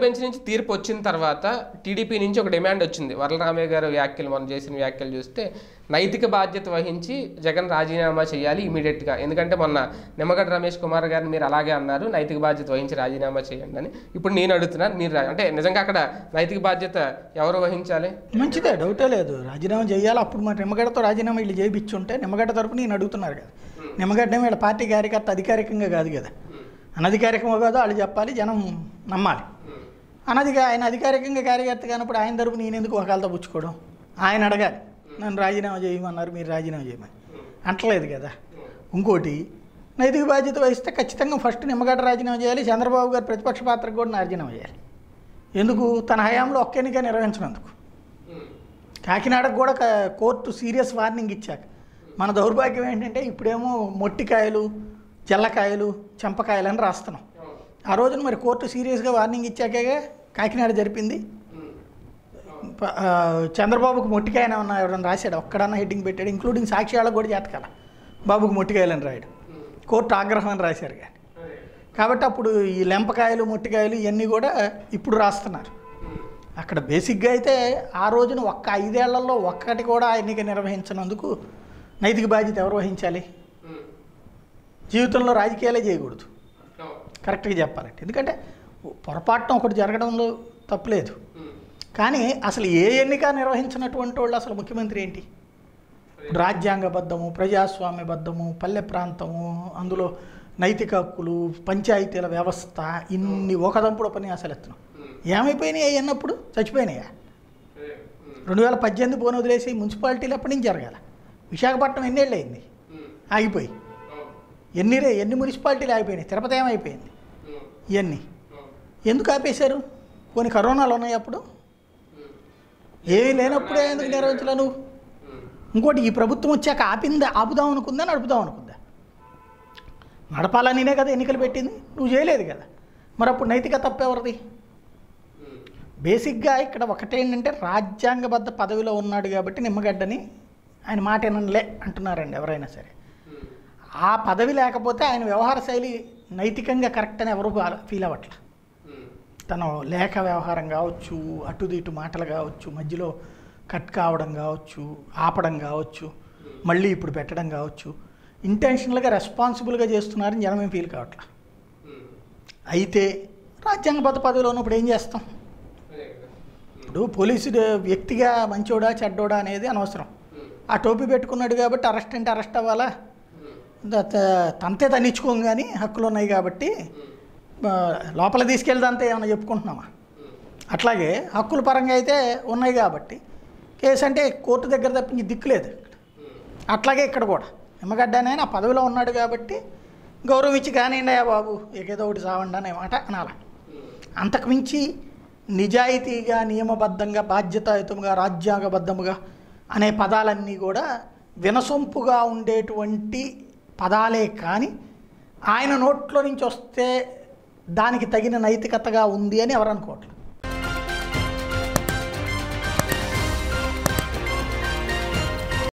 bench నుంచి తీర్పు వచ్చిన తర్వాత టీడీపీ నుంచి ఒక డిమాండ్ వచ్చింది వరలరామయ్య గారు వ్యాఖ్యలు మనం చేసిన వ్యాఖ్యలు చూస్తే నైతిక బాధ్యత వహించి జగన్ రాజీనామా చేయాలి ఇమీడియట్గా ఎందుకంటే మొన్న నిమ్మగడ్డ రమేష్ కుమార్ గారిని మీరు అలాగే అన్నారు నైతిక బాధ్యత వహించి రాజీనామా చేయండి అని ఇప్పుడు నేను అడుగుతున్నాను మీరు రా- అంటే నిజంగా అక్కడ నైతిక బాధ్యత ఎవరు వహించాలి మంచిదే డౌటే లేదు రాజీనామా చేయాలి అప్పుడు మరి నిమ్మగడ్డతో రాజీనామా వీళ్ళు చేయించుంటే నిమ్మగడ్డ తరపున నేను అడుగుతున్నారు కదా నిమ్మగడ్డ ఏమో వీళ్ళ పార్టీ కార్యకర్త అధికారికంగా కాదు కదా అనధికారికంగా కాదు వాళ్ళు చెప్పాలి జనం నమ్మాలి అనధిక ఆయన అధికారికంగా కార్యకర్త కానప్పుడు ఆయన తరపు నేను ఎందుకు ఒకళ్ళతో పుచ్చుకోవడం ఆయన అడగాలి నన్ను రాజీనామా చేయమన్నారు మీరు రాజీనామా చేయమని అంటలేదు కదా ఇంకోటి నైతిక బాధ్యత వహిస్తే ఖచ్చితంగా ఫస్ట్ నిమ్మగడ్డ రాజీనామా చేయాలి చంద్రబాబు గారు ప్రతిపక్ష పాత్రకు కూడా రాజీనామా చేయాలి ఎందుకు తన హయాంలో ఒక్క ఎన్నిక నిర్వహించినందుకు కాకినాడకు కూడా క- కోర్టు సీరియస్ వార్నింగ్ ఇచ్చాక మన దౌర్భాగ్యం ఏంటంటే ఇప్పుడేమో మొట్టికాయలు జల్లకాయలు చెంపకాయలు అని రాస్తున్నాం ఆ రోజున మరి కోర్టు సీరియస్గా వార్నింగ్ ఇచ్చాకే కాకినాడ జరిపింది ప- ఆ, చంద్రబాబుకు మొట్టికాయన ఉన్న ఎవరైనా రాశాడు ఒక్కడన్నా హెడ్డింగ్ పెట్టాడు ఇంక్లూడింగ్ సాక్ష్యాలకు కూడా చేతకాల బాబుకు మొట్టికాయలని రాయడు కోర్టు ఆగ్రహం అని రాశారు కానీ కాబట్టి అప్పుడు ఈ లెంపకాయలు మొట్టికాయలు ఇవన్నీ కూడా ఇప్పుడు రాస్తున్నారు అక్కడ బేసిక్గా అయితే ఆ రోజున ఒక్క ఐదేళ్లలో ఒక్కటి కూడా ఎన్నిక నిర్వహించినందుకు నైతిక బాధ్యత ఎవరు వహించాలి జీవితంలో రాజకీయాలే చేయకూడదు కరెక్ట్గా చెప్పాలంటే ఎందుకంటే పొరపాటున ఒకటి జరగడంలో తప్పులేదు కానీ అసలు ఏ ఎన్నిక నిర్వహించినటువంటి వాళ్ళు అసలు ముఖ్యమంత్రి ఏంటి ఇప్పుడు రాజ్యాంగబద్ధము ప్రజాస్వామ్యబద్ధము పల్లె ప్రాంతము అందులో నైతిక హక్కులు పంచాయతీల వ్యవస్థ ఇన్ని ఒకదంపుడు ఉపన్యాసాలు ఎత్తున్నాం ఏమైపోయినాయి అన్నప్పుడు చచ్చిపోయినాయా రెండు వేల పద్దెనిమిది పోను వదిలేసి మున్సిపాలిటీలు ఎప్పటి నుంచి జరగాల విశాఖపట్నం ఎన్నేళ్ళు అయింది ఆగిపోయి ఎన్ని రే ఎన్ని మున్సిపాలిటీలు ఆగిపోయినాయి తిరుపతి ఏమైపోయింది ఇవన్నీ ఎందుకు ఆపేశారు కొన్ని కరోనాలు ఉన్నాయి అప్పుడు ఏమీ లేనప్పుడే ఎందుకు నిర్వహించలే నువ్వు ఇంకోటి ఈ ప్రభుత్వం వచ్చాక ఆపిందా ఆపుదాం అనుకుందా నడుపుదాం అనుకుందా నడపాలనినే కదా ఎన్నికలు పెట్టింది నువ్వు చేయలేదు కదా మరి అప్పుడు నైతిక తప్పెవరిది బేసిక్గా ఇక్కడ ఒకటేంటంటే రాజ్యాంగబద్ధ పదవిలో ఉన్నాడు కాబట్టి నిమ్మగడ్డని ఆయన మాట వినలే అంటున్నారండి ఎవరైనా సరే ఆ పదవి లేకపోతే ఆయన వ్యవహార శైలి నైతికంగా కరెక్ట్ అని ఎవరు ఫీల్ అవ్వట్ల తను లేఖ వ్యవహారం కావచ్చు అటు ఇటు మాటలు కావచ్చు మధ్యలో కట్ కావడం కావచ్చు ఆపడం కావచ్చు మళ్ళీ ఇప్పుడు పెట్టడం కావచ్చు ఇంటెన్షనల్గా రెస్పాన్సిబుల్గా చేస్తున్నారని జనం ఏం ఫీల్ కావట్లా అయితే రాజ్యాంగబద్ధ పదవిలో ఉన్నప్పుడు ఏం చేస్తాం ఇప్పుడు పోలీసు వ్యక్తిగా మంచోడా చెడ్డోడా అనేది అనవసరం ఆ టోపీ పెట్టుకున్నాడు కాబట్టి అరెస్ట్ అంటే అరెస్ట్ అవ్వాలా ద- త- తంతే తన్నించుకోం కానీ హక్కులు ఉన్నాయి కాబట్టి ఆ, లోపల తీసుకెళ్దంతే ఏమైనా చెప్పుకుంటున్నామా అట్లాగే హక్కుల పరంగా అయితే ఉన్నాయి కాబట్టి కేసు అంటే కోర్టు దగ్గర తప్పించి దిక్కులేదు అట్లాగే ఇక్కడ కూడా నిమ్మగడ్డ అనే ఆ పదవిలో ఉన్నాడు కాబట్టి గౌరవం ఇచ్చి కానివ్వండి అయ్యా బాబు ఏదో ఒకటి సావండి అనే మాట అనాలి అంతకుమించి నిజాయితీగా నియమబద్ధంగా బాధ్యతాయుతంగా రాజ్యాంగబద్ధముగా అనే పదాలన్నీ కూడా వినసొంపుగా ఉండేటువంటి పదాలే కానీ ఆయన నోట్లో నుంచి వస్తే దానికి తగిన నైతికతగా ఉంది అని ఎవరు అనుకోవట్లేదు